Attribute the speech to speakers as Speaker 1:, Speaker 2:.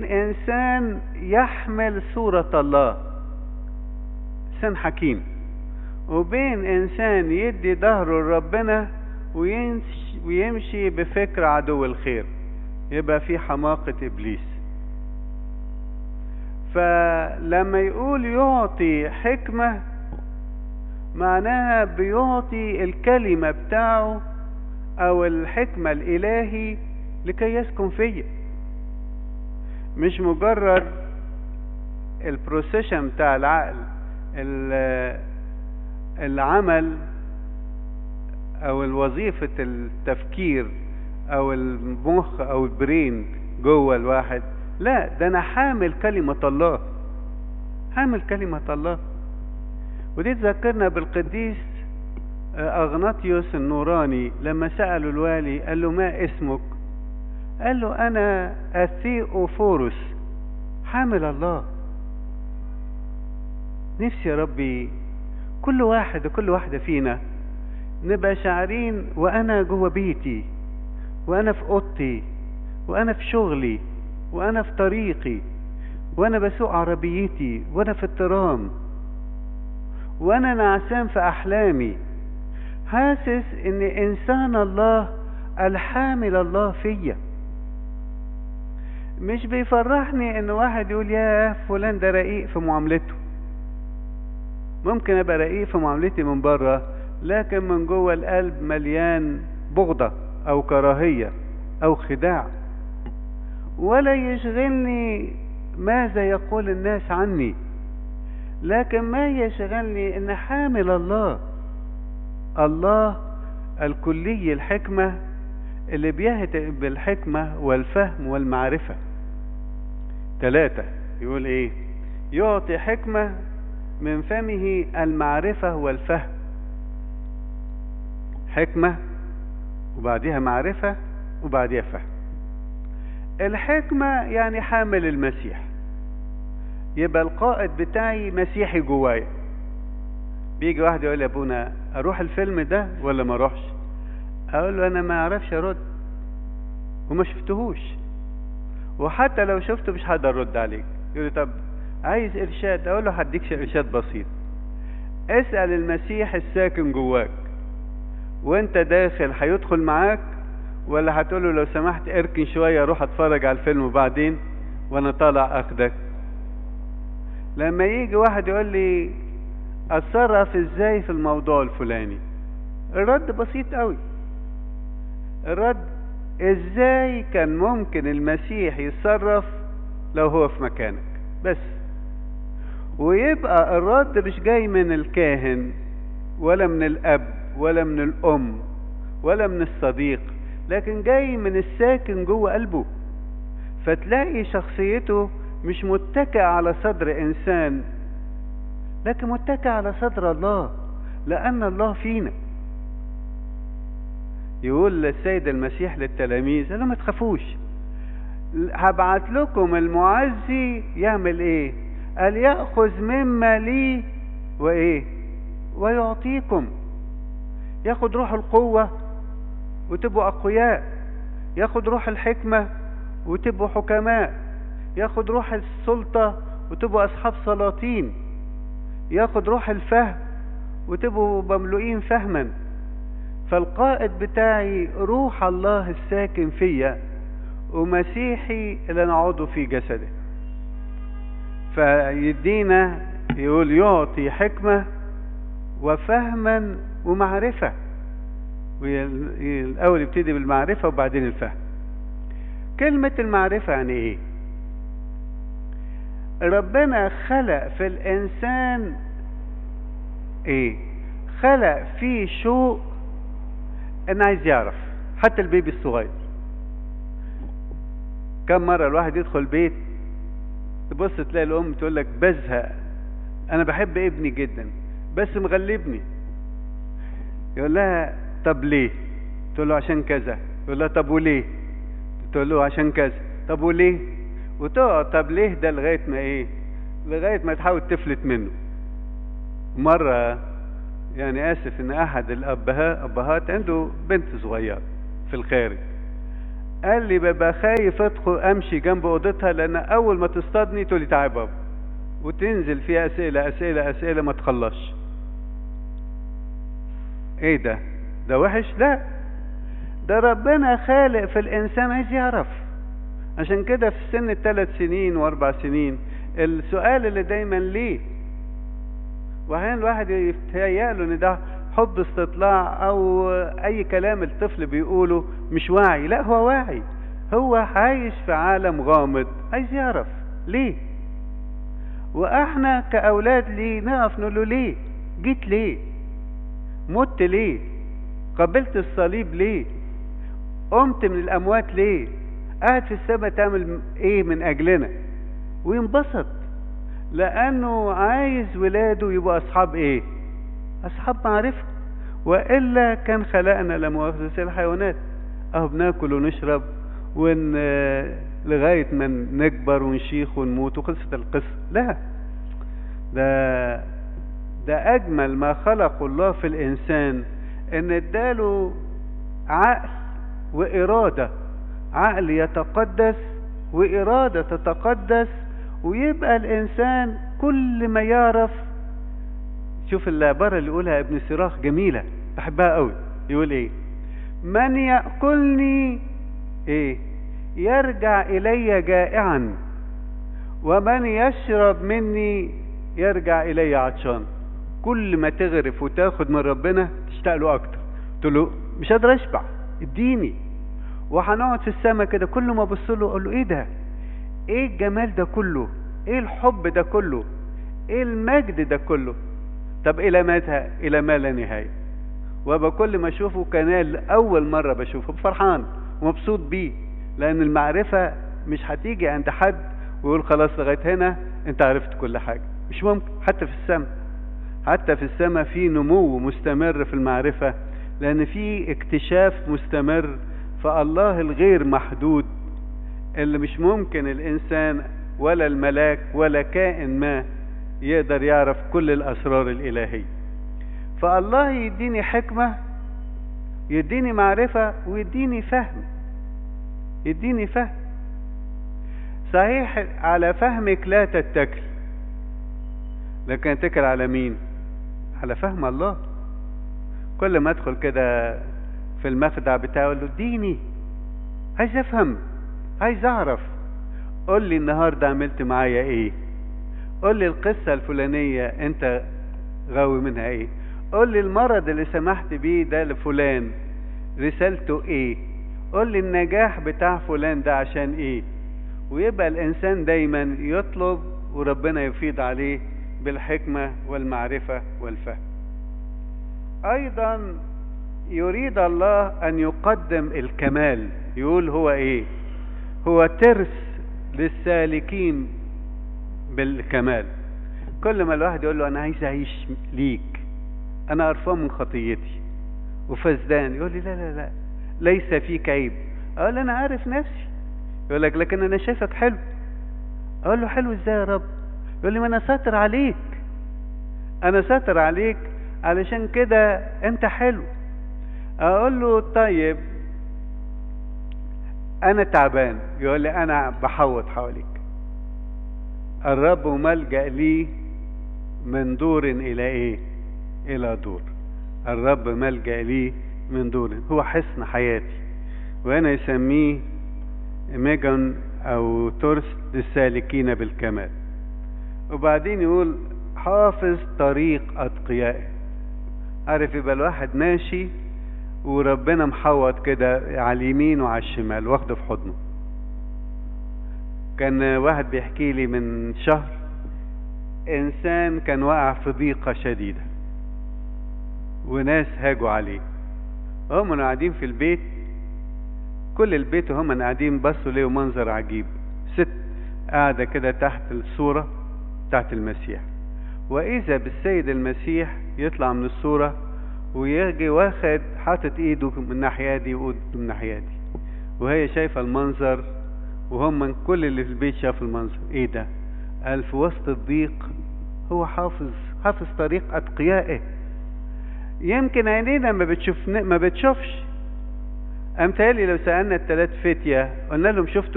Speaker 1: انسان يحمل صورة الله انسان حكيم وبين انسان يدي ظهره لربنا ويمشي, ويمشي بفكر عدو الخير يبقى في حماقة ابليس فلما يقول يعطي حكمة معناها بيعطي الكلمة بتاعه او الحكمة الالهي لكي يسكن فيا مش مجرد البروسيشن بتاع العقل العمل او الوظيفة التفكير او المخ او البرين جوه الواحد لا ده انا حامل كلمة الله حامل كلمة الله ودي تذكرنا بالقديس اغناطيوس النوراني لما سألوا الوالي قال له ما اسمك قال له انا اثيوفورس حامل الله نفسي يا ربي كل واحد وكل واحدة فينا نبقى شاعرين وانا جوه بيتي وانا في اوضتي وانا في شغلي وانا في طريقي وانا بسوق عربيتي وانا في الترام وانا نعسان في احلامي حاسس ان انسان الله الحامل الله فيا مش بيفرحني ان واحد يقول يا فلان ده رقيق في معاملته ممكن ابقى رقيق في معاملتي من بره لكن من جوه القلب مليان بغضة او كراهية او خداع ولا يشغلني ماذا يقول الناس عني لكن ما يشغلني ان حامل الله الله الكلي الحكمة اللي بيهتئ بالحكمة والفهم والمعرفة ثلاثة يقول ايه يعطي حكمة من فمه المعرفة والفهم حكمة وبعدها معرفة وبعدها فهم الحكمة يعني حامل المسيح يبقى القائد بتاعي مسيحي جوايا بيجي واحد يقول لي يا ابونا اروح الفيلم ده ولا ما اروحش اقول له انا ما اعرفش ارد وما شفتهوش وحتى لو شفته مش هقدر ارد عليك يقول لي طب عايز ارشاد اقول له هديك ارشاد بسيط اسال المسيح الساكن جواك وانت داخل هيدخل معاك ولا هتقول له لو سمحت اركن شويه اروح اتفرج على الفيلم وبعدين وانا طالع اخدك لما يجي واحد يقول لي اتصرف ازاي في الموضوع الفلاني الرد بسيط قوي الرد ازاي كان ممكن المسيح يتصرف لو هو في مكانك بس ويبقى الرد مش جاي من الكاهن ولا من الاب ولا من الام ولا من الصديق لكن جاي من الساكن جوه قلبه فتلاقي شخصيته مش متكئ على صدر انسان لكن متكئ على صدر الله لان الله فينا يقول السيد المسيح للتلاميذ قال ما تخافوش هبعت لكم المعزي يعمل ايه قال ياخذ مما لي وايه ويعطيكم ياخد روح القوه وتبقوا اقوياء ياخد روح الحكمه وتبقوا حكماء ياخد روح السلطه وتبقوا اصحاب سلاطين ياخد روح الفهم وتبقوا مملوئين فهما فالقائد بتاعي روح الله الساكن فيا ومسيحي اللي انا عضو في جسده فيدينا يقول يعطي حكمة وفهما ومعرفة الأول يبتدي بالمعرفة وبعدين الفهم كلمة المعرفة يعني ايه ربنا خلق في الإنسان ايه خلق فيه شوق انه عايز يعرف حتى البيبي الصغير كم مرة الواحد يدخل بيت تبص تلاقي الأم تقول لك بزهق أنا بحب ابني جدا بس مغلبني يقول لها طب ليه؟ تقول له عشان كذا يقول لها طب وليه؟ تقول له عشان كذا طب وليه؟ وتقعد طب ليه ده لغاية ما إيه؟ لغاية ما تحاول تفلت منه مرة يعني آسف إن أحد الأبهات أبهات عنده بنت صغيرة في الخارج قال لي ببقى خايف ادخل امشي جنب اوضتها لان اول ما تصطادني تقول لي تعالى بابا وتنزل فيها اسئله اسئله اسئله ما تخلصش ايه ده ده وحش لا ده ربنا خالق في الانسان عايز يعرف عشان كده في سن الثلاث سنين واربع سنين السؤال اللي دايما ليه واحيانا الواحد يتهيأ له ان ده حب استطلاع او اي كلام الطفل بيقوله مش واعي لا هو واعي هو عايش في عالم غامض عايز يعرف ليه واحنا كاولاد ليه نقف نقول له ليه جيت ليه مت ليه قبلت الصليب ليه قمت من الاموات ليه قاعد في السماء تعمل ايه من اجلنا وينبسط لانه عايز ولاده يبقوا اصحاب ايه اصحاب معرفه والا كان خلقنا لمؤاخذه زي الحيوانات اهو بناكل ونشرب ون لغايه ما نكبر ونشيخ ونموت وخلصت القصه لا ده ده اجمل ما خلق الله في الانسان ان اداله عقل واراده عقل يتقدس واراده تتقدس ويبقى الانسان كل ما يعرف شوف العباره اللي يقولها ابن سراخ جميله بحبها قوي يقول ايه من ياكلني ايه يرجع الي جائعا ومن يشرب مني يرجع الي عطشان كل ما تغرف وتاخد من ربنا تشتاق له اكتر تقول له مش قادر اشبع اديني وهنقعد في السماء كده كل ما ابص له اقول له ايه ده ايه الجمال ده كله ايه الحب ده كله ايه المجد ده كله طب الى متى الى ما لا نهايه وابقى كل ما اشوفه كان اول مره بشوفه فرحان ومبسوط بيه لان المعرفه مش هتيجي عند حد ويقول خلاص لغايه هنا انت عرفت كل حاجه مش ممكن حتى في السماء حتى في السماء في نمو مستمر في المعرفه لان في اكتشاف مستمر فالله الغير محدود اللي مش ممكن الانسان ولا الملاك ولا كائن ما يقدر يعرف كل الاسرار الالهيه فالله يديني حكمه يديني معرفه ويديني فهم يديني فهم صحيح على فهمك لا تتكل لكن اتكل على مين على فهم الله كل ما ادخل كده في المخدع بتاعه اقول له اديني عايز افهم عايز اعرف قول لي النهارده عملت معايا ايه قول لي القصه الفلانيه انت غاوي منها ايه قول لي المرض اللي سمحت بيه ده لفلان رسالته ايه قول لي النجاح بتاع فلان ده عشان ايه ويبقى الانسان دايما يطلب وربنا يفيض عليه بالحكمه والمعرفه والفهم ايضا يريد الله ان يقدم الكمال يقول هو ايه هو ترس للسالكين بالكمال كل ما الواحد يقول له انا عايز اعيش ليك انا قرفان من خطيتي وفزدان يقول لي لا لا لا ليس فيك عيب اقول انا عارف نفسي يقول لك لكن انا شايفك حلو اقول له حلو ازاي يا رب يقول لي ما انا ساتر عليك انا ساتر عليك علشان كده انت حلو اقول له طيب انا تعبان يقول لي انا بحوط حواليك الرب ملجأ لي من دور الى ايه الى دور الرب ملجأ لي من دور هو حصن حياتي وانا يسميه ميجان او ترس للسالكين بالكمال وبعدين يقول حافظ طريق اتقيائه عارف يبقى الواحد ماشي وربنا محوط كده على اليمين وعلى الشمال واخده في حضنه كان واحد بيحكي لي من شهر انسان كان واقع في ضيقة شديدة وناس هاجوا عليه هم قاعدين في البيت كل البيت وهم قاعدين بصوا ليه منظر عجيب ست قاعدة كده تحت الصورة تحت المسيح وإذا بالسيد المسيح يطلع من الصورة ويجي واخد حاطط ايده من الناحية دي وايده من الناحية دي وهي شايفة المنظر وهم من كل اللي في البيت شافوا المنظر ايه ده قال في وسط الضيق هو حافظ حافظ طريق اتقيائه يمكن عينينا ما بتشوف ما بتشوفش أمثالي لو سألنا الثلاث فتية قلنا لهم شفتوا